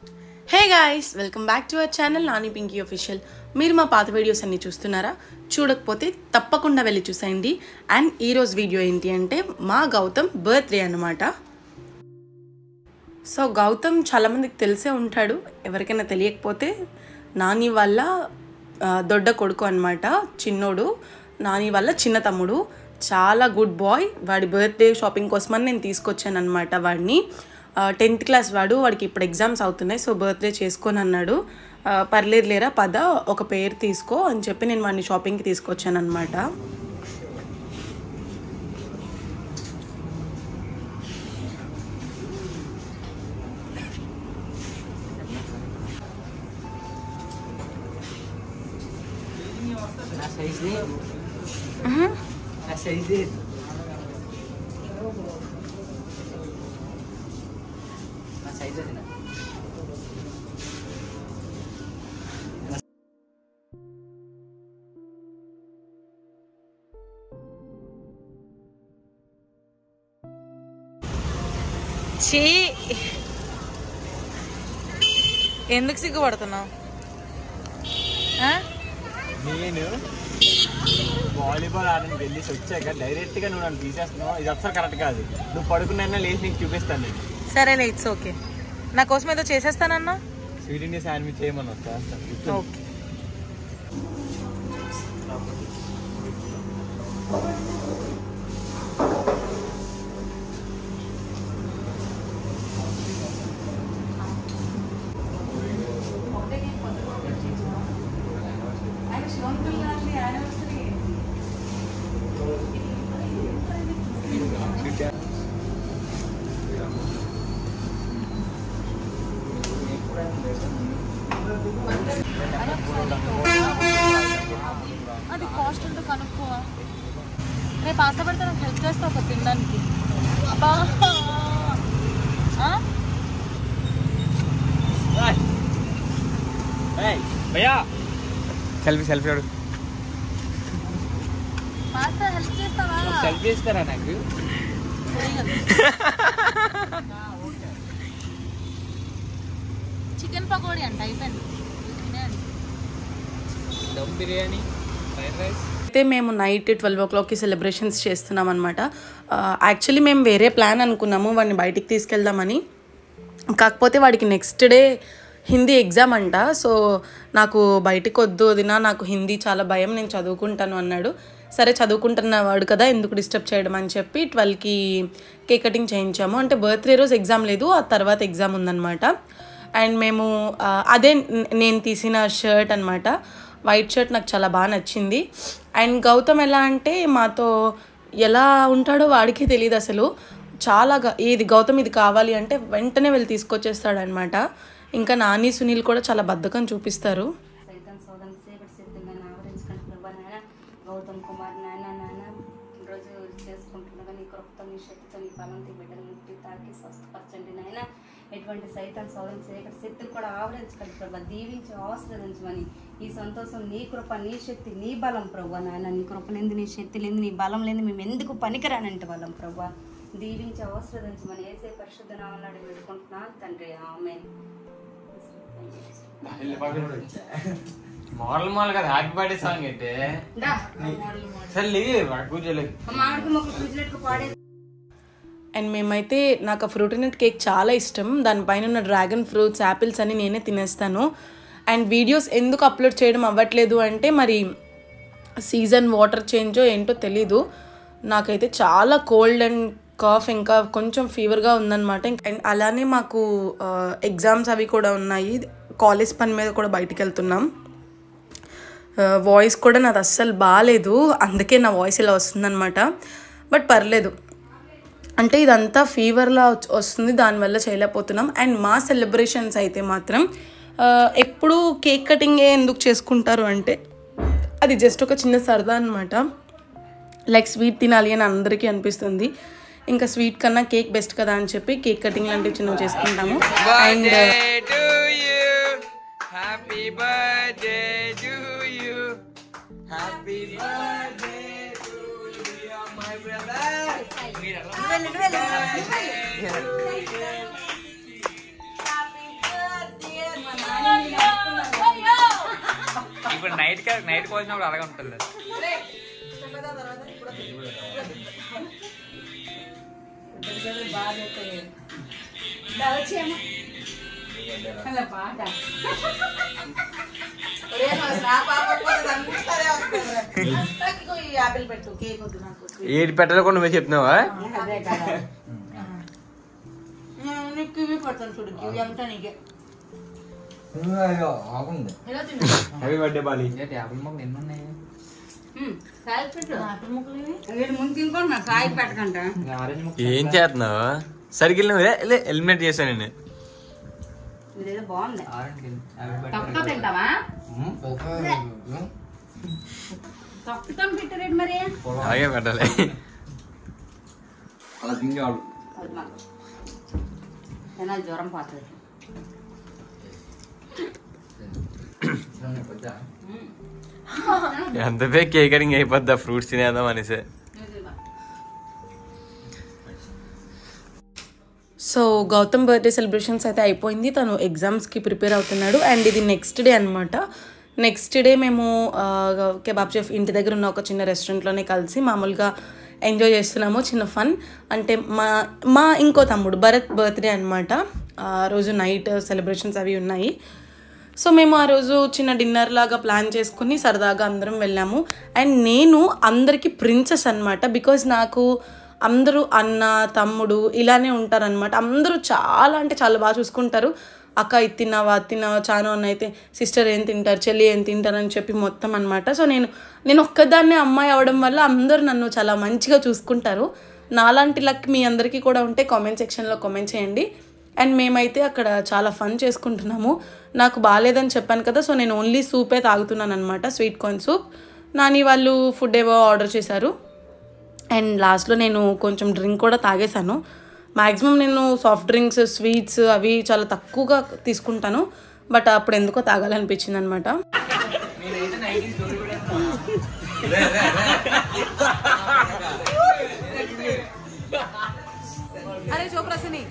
Hey guys welcome back to our channel Nani Pinky official మీరు మా పాత వీడియోస్ అన్ని చూస్తున్నారా చూడకపోతే తప్పకుండా వెళ్ళి చూసేయండి అండ్ ఈరోజు వీడియో ఏంటి అంటే మా గౌతమ్ బర్త్డే అన్నమాట సో గౌతమ్ చాలామందికి తెలిసే ఉంటాడు ఎవరికైనా తెలియకపోతే నాని వల్ల ఆ, దొడ్డ కొడుకు అనమాట చిన్నోడు నాని వల్ల చిన్న తమ్ముడు చాలా గుడ్ బాయ్ వాడి బర్త్డే షాపింగ్ కోసమని నేను తీసుకొచ్చాను అనమాట వాడిని టెన్త్ క్లాస్ వాడు వాడికి ఇప్పుడు ఎగ్జామ్స్ అవుతున్నాయి సో బర్త్డే చేసుకొని అన్నాడు ఆ, పర్లేదు లేరా పద ఒక పేరు తీసుకో అని చెప్పి నేను వాడిని షాపింగ్కి తీసుకొచ్చాను అనమాట నా సైజ్ నా సైజ్ నా సైజ్ అది నా చీ ఎందుకు సిగ్గుపడుతున్నావు ఆ? నేను వాలీబాల్ ఆడడానికి వెళ్ళేసి వచ్చాక డైరెక్ట్ గా నువ్వు నన్ను తీసేస్తున్నావు ఇది అసలు కరెక్ట్ కాదు నువ్వు పడుకున్నా లేచి నీకు చూపిస్తాను నేను సరేలే ఇట్స్ ఓకే నా కోసం ఏదో చేసేస్తానన్నా స్వీట్ ఇండియా శాండ్విచ్ చేయమని చేస్తాను ఓకే అది కాస్ట్ ఎంత కనుక్కో రేపు ఆశ పడితే నాకు హెల్ప్ చేస్తా ఒక తినడానికి అబ్బా ఆ? భయ్యా సెల్ఫీ సెల్ఫీ అడుగు పాస్తా హెల్ప్ చేస్తావా సెల్ఫీ ఇస్తారా నాకు చికెన్ పకోడీ అంట అయిపోయింది తినేయండి. దమ్ బిర్యానీ ఫ్రైడ్ రైస్ అయితే మేము నైట్ ట్వెల్వ్ ఓ క్లాక్కి సెలబ్రేషన్స్ చేస్తున్నాం అనమాట యాక్చువల్లీ మేము వేరే ప్లాన్ అనుకున్నాము వాడిని బయటికి తీసుకెళ్దామని కాకపోతే వాడికి నెక్స్ట్ డే హిందీ ఎగ్జామ్ అంట సో నాకు బయటికి వద్దు వదినా నాకు హిందీ చాలా భయం నేను చదువుకుంటాను అన్నాడు సరే చదువుకుంటున్నవాడు కదా ఎందుకు డిస్టర్బ్ చేయడం అని చెప్పి ట్వెల్వ్కి కేక్ కటింగ్ చేయించాము అంటే బర్త్డే రోజు ఎగ్జామ్ లేదు ఆ తర్వాత ఎగ్జామ్ ఉందన్నమాట అండ్ మేము ఆ, అదే న- నేను తీసిన షర్ట్ అనమాట వైట్ షర్ట్ నాకు చాలా బాగా నచ్చింది అండ్ గౌతమ్ ఎలా అంటే మాతో ఎలా ఉంటాడో వాడికి తెలియదు అసలు చాలా గా- ఏది గౌతమ్ ఇది కావాలి అంటే వెంటనే వెళ్ళి తీసుకొచ్చేస్తాడనమాట ఇంకా నాని సునీల్ కూడా చాలా బద్ధకం చూపిస్తారు సైతం సోదం సేపటి సిద్ధంగా ఆవరించుకుని ప్రభా నాయన గౌతమ్ కుమార్ నాయన నాయన రోజు చేసుకుంటుండగా నీ కృపతో నీ శక్తితో నీ బలంతో బిడ్డను ముట్టి తాకి స్వస్థపరచండి నాయన ఎటువంటి సైతం సోదం సేపటి శక్తిని కూడా ఆవరించకండి ప్రభా దీవించి ఆశ్రదించమని ఈ సంతోషం నీ కృప నీ శక్తి నీ బలం ప్రభా నాయన నీ కృప లేని నీ శక్తి లేని నీ బలం లేని మేము ఎందుకు పనికిరానంటే వాళ్ళం ప్రభా దీవించి ఆశ్రదించమని ఏసే పరిశుద్ధ నామన్నాడు వేడుకుంటున్నాను తండ్రి ఆమె మోడల్ మోడల్ కదా హ్యాపీ బర్త్డే సాంగ్ అయితే దా సరే లేదు కూర్చోలేదు మామిడికి మొక్క ఫ్రిడ్జ్ పాడే అండ్ మేమైతే నాకు ఆ ఫ్రూట్ నట్ కేక్ చాలా ఇష్టం దానిపైన ఉన్న డ్రాగన్ ఫ్రూట్స్ యాపిల్స్ అన్ని నేనే తినేస్తాను అండ్ వీడియోస్ ఎందుకు అప్లోడ్ చేయడం అవ్వట్లేదు అంటే మరి సీజన్ వాటర్ చేంజో ఏంటో తెలీదు నాకైతే చాలా కోల్డ్ అండ్ కాఫ్ ఇంకా కొంచెం ఫీవర్గా ఉందన్నమాట అండ్ అలానే మాకు ఎగ్జామ్స్ అవి కూడా ఉన్నాయి కాలేజ్ పని మీద కూడా బయటికి వెళ్తున్నాం వాయిస్ కూడా నాది అస్సలు బాగాలేదు అందుకే నా వాయిస్ ఇలా వస్తుందన్నమాట బట్ పర్లేదు అంటే ఇదంతా ఫీవర్లా వచ్- వస్తుంది దానివల్ల చేయలేకపోతున్నాం అండ్ మా సెలబ్రేషన్స్ అయితే మాత్రం ఆ, ఎప్పుడు కేక్ కటింగే ఎందుకు చేసుకుంటారు అంటే అది జస్ట్ ఒక చిన్న సరదా అనమాట లైక్ స్వీట్ తినాలి అని అందరికీ అనిపిస్తుంది ఇంకా స్వీట్ కన్నా కేక్ బెస్ట్ కదా అని చెప్పి కేక్ కటింగ్ లాంటివి చిన్నవి చేసుకుంటాము and to you happy birthday to you happy birthday to you my brother నువ్వు వెళ్ళు, నువ్వు వెళ్ళు, నువ్వు వెళ్ళు. ఇప్పుడు నైట్ నైట్ కోసినప్పుడు అలాగే ఉంటుంది అలా పాట యాపిల్ పెట్టు కేక్ వద్దు నాకు ఏడు పెట్టాలి కూడా నువ్వే చెప్తున్నావా అదే కదా నేను కివి పడతాను చూడు కివి అంతా నీకే ఆగుంది ఇలా తిన్నా హ్యాపీ బర్త్డే బాలి యాభై మొక్కలు ఎన్ని ఉన్నాయి సాయి పెట్టు యాపిల్ ముక్కలు ఇవి. వీడు ముందు తినుకోండి సాయి పెట్టకంట ఆరెంజ్ మొక్క ఏం చేస్తున్నావు సరిగ్గా నువ్వు ఎలిమినేట్ చేశాను నేను ఇదేదో బాగుంది ఆరెంజ్ తక్కువ తింటావా తక్కువ పెట్టరేంటి మరి అలాగే పెట్టాలి అలా తింగాడు వద్దు మాకు. తినాలి జ్వరం పోతుంది ఎంత బే కేక్ కటింగ్ అయిపోద్దా ఫ్రూట్స్ తినేద్దాం అనేసి సో గౌతమ్ బర్త్డే సెలబ్రేషన్స్ అయితే అయిపోయింది తను ఎగ్జామ్స్కి ప్రిపేర్ అవుతున్నాడు అండ్ ఇది నెక్స్ట్ డే అనమాట నెక్స్ట్ డే మేము ఆ, కెబాబ్ చెఫ్ ఇంటి దగ్గర ఉన్న ఒక చిన్న రెస్టారెంట్లోనే కలిసి మామూలుగా ఎంజాయ్ చేస్తున్నాము చిన్న ఫన్ అంటే మా మా ఇంకో తమ్ముడు భరత్ బర్త్డే అనమాట ఆ రోజు నైట్ సెలబ్రేషన్స్ అవి ఉన్నాయి సో మేము ఆ రోజు చిన్న డిన్నర్ లాగా ప్లాన్ చేసుకుని సరదాగా అందరం వెళ్ళాము అండ్ నేను అందరికీ ప్రిన్సెస్ అనమాట బికాజ్ నాకు అందరూ అన్న తమ్ముడు ఇలానే ఉంటారనమాట అందరూ చాలా అంటే చాలా బాగా చూసుకుంటారు అక్క ఇది తిన్నావా అది తిన్నావా చాను అన్న అయితే సిస్టర్ ఏం తింటారు చెల్లి ఏం తింటారు అని చెప్పి మొత్తం అనమాట సో నేను నేను ఒక్కదాన్నే అమ్మాయి అవడం వల్ల అందరూ నన్ను చాలా మంచిగా చూసుకుంటారు నాలాంటి లక్ మీ అందరికీ కూడా ఉంటే కామెంట్ సెక్షన్లో కామెంట్ చేయండి అండ్ మేమైతే అక్కడ చాలా ఫన్ చేసుకుంటున్నాము నాకు బాగాలేదని చెప్పాను కదా సో నేను ఓన్లీ సూపే తాగుతున్నాను అనమాట స్వీట్ కార్న్ సూప్ నాని వాళ్ళు ఫుడ్ ఏవో ఆర్డర్ చేశారు అండ్ లాస్ట్లో నేను కొంచెం డ్రింక్ కూడా తాగేశాను మ్యాక్సిమం నేను సాఫ్ట్ డ్రింక్స్ స్వీట్స్ అవి చాలా తక్కువగా తీసుకుంటాను బట్ అప్పుడు ఎందుకో తాగాలనిపించింది అనమాట అరే చోప్రసని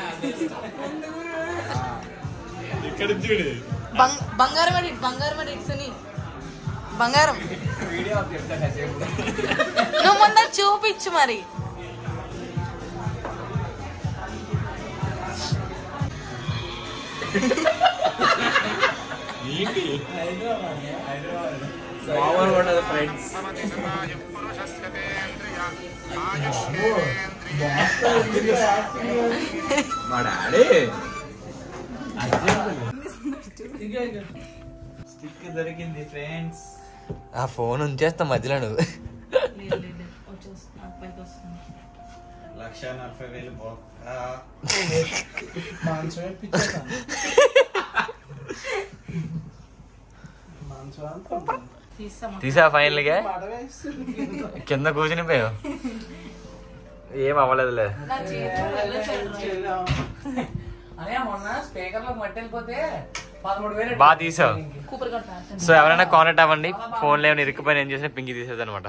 బంగారం అడి బంగారం అడి సుని బంగారం నువ్వు ముందర చూపించు మరి ఫ్రెండ్స్ మా డాడీ స్టిక్ దొరికింది ఫ్రెండ్స్ ఆ ఫోన్ ఉంచేస్తా మధ్యలో నువ్వు లక్ష నలభై వేలు తీసా ఫైనల్ గా కింద కూర్చుని పోయావు ఏం అవ్వలేదులే అదే మొన్న స్పీకర్ లో మట్టి వెళ్ళిపోతే పదమూడు వేలు బాగా తీసావు సో ఎవరైనా కాంటాక్ట్ అవ్వండి ఫోన్ లో ఏమైనా ఇరుక్కుపోయిన ఏం చేసినా పింకి తీసేది అనమాట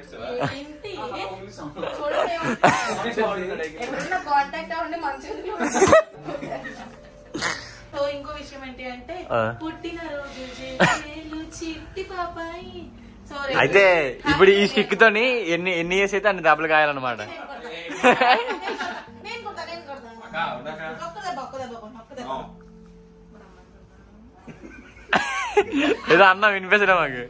కాంటాక్ట్ అవ్వండి మంచిగా సో ఇంకో విషయం ఏంటి అంటే ఆ. పుట్టిన రోజు చేసేలు చిట్టి పాపాయి సారీ అయితే ఇప్పుడు ఈ స్టిక్ తోని ఎన్ని ఎన్ని ఇయర్స్ అయితే అన్ని దెబ్బలు కాయాలన్నమాట నేను కొడతా నేను కొడతా ఒక్క దెబ్బ ఒక్క దెబ్బ ఒక్క దెబ్బ ఏదో అన్న వినిపించడం మాకు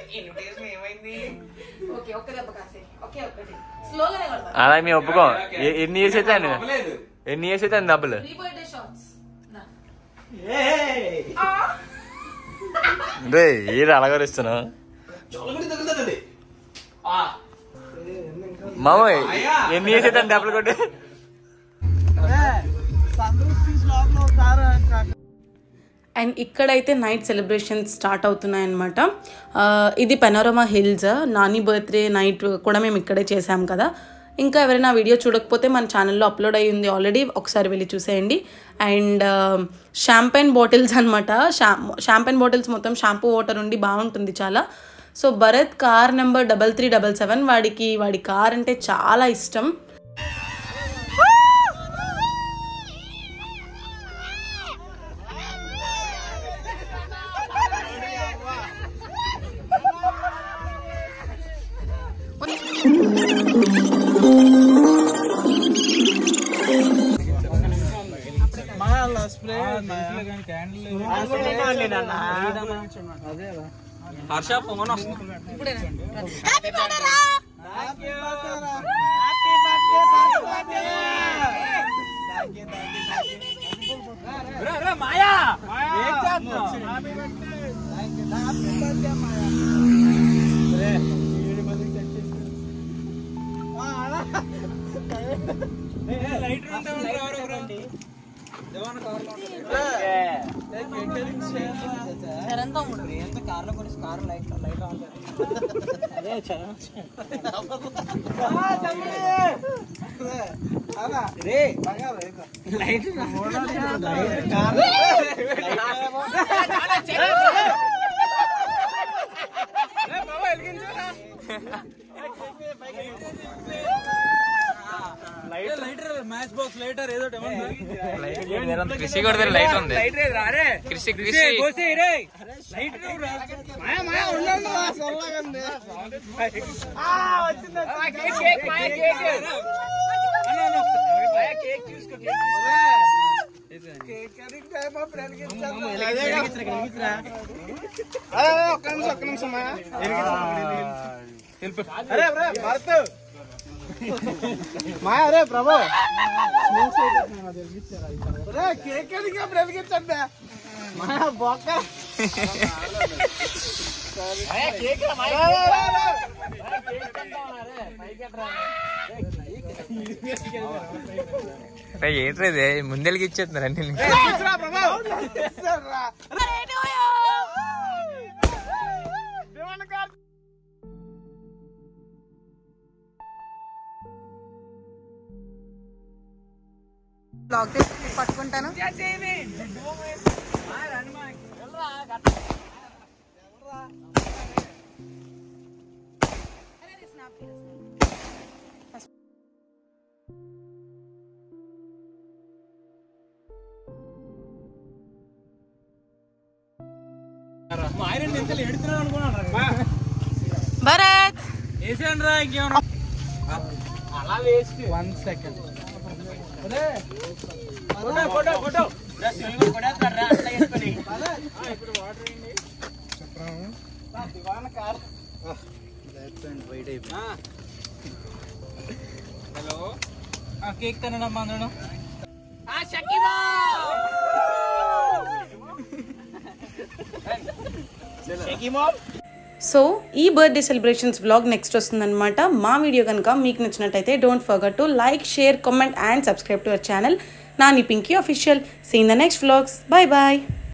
ఓకే ఒక్క దెబ్బ కాసే ఓకే ఒక్కటి స్లోగానే కొడతా అలా మేము ఒప్పుకో ఎ- ఎన్ని ఇయర్స్ అయితే అన్ని ఎన్ని ఇయర్స్ అయితే అన్ని దెబ్బలు త్రీ బర్త్డే షార్ట్స్ రే ఏది అలగరిస్తున్నావు మామయ్య ఎన్ని ఇయర్స్ అయితే అన్ని దెబ్బలు కొట్టి అండ్ ఇక్కడైతే నైట్ సెలబ్రేషన్స్ స్టార్ట్ అవుతున్నాయన్నమాట ఆ, ఇది panorama hills Nani birthday night కూడా మేము ఇక్కడే చేసాం కదా ఇంకా ఎవరైనా వీడియో చూడకపోతే మన ఛానల్లో అప్లోడ్ అయ్యి ఉంది ఆల్రెడీ ఒకసారి వెళ్ళి చూసేయండి అండ్ షాంపెన్ బాటిల్స్ అనమాట షా షాంపెన్ బాటిల్స్ మొత్తం షాంపూ వాటర్ ఉండి బాగుంటుంది చాలా so Bharat car number double three double seven వాడికి వాడి కార్ అంటే చాలా ఇష్టం హర్ష ఫోన్ వస్తుంది మాయా ఏం చేస్తున్నావు చరణ్ తమ్ముడు కృషి కూడా లైట్ ఉంది కృషి కృషి అరే అరే భరత్ మాయా అరే ప్రభు అరే కేక్ ఎందుకు బ్రతికించండి మాయా బొక్క కేక్ ఏంట్రా ఇది ముందెలికి ఇచ్చేస్తున్నారు అన్ని బ్లాగ్ తీసి పట్టుకుంటాను మా ఆయన ఎంత ఎడుతున్నాడు అనుకున్నాడు భరత్ వేసేయండి రా ఇంకేమన్నా అలా waste one second photo photo photo ఇప్పుడు వాటర్ వేయండి దివాన కార్ హలో కేక్ తినడమ్మా అందరం సో ఈ బర్త్డే సెలబ్రేషన్స్ వ్లాగ్ నెక్స్ట్ వస్తుందన్నమాట మా వీడియో కనుక మీకు నచ్చినట్టయితే don't forget to like share comment and subscribe to our channel Nani Pinky official seen the next vlogs bye bye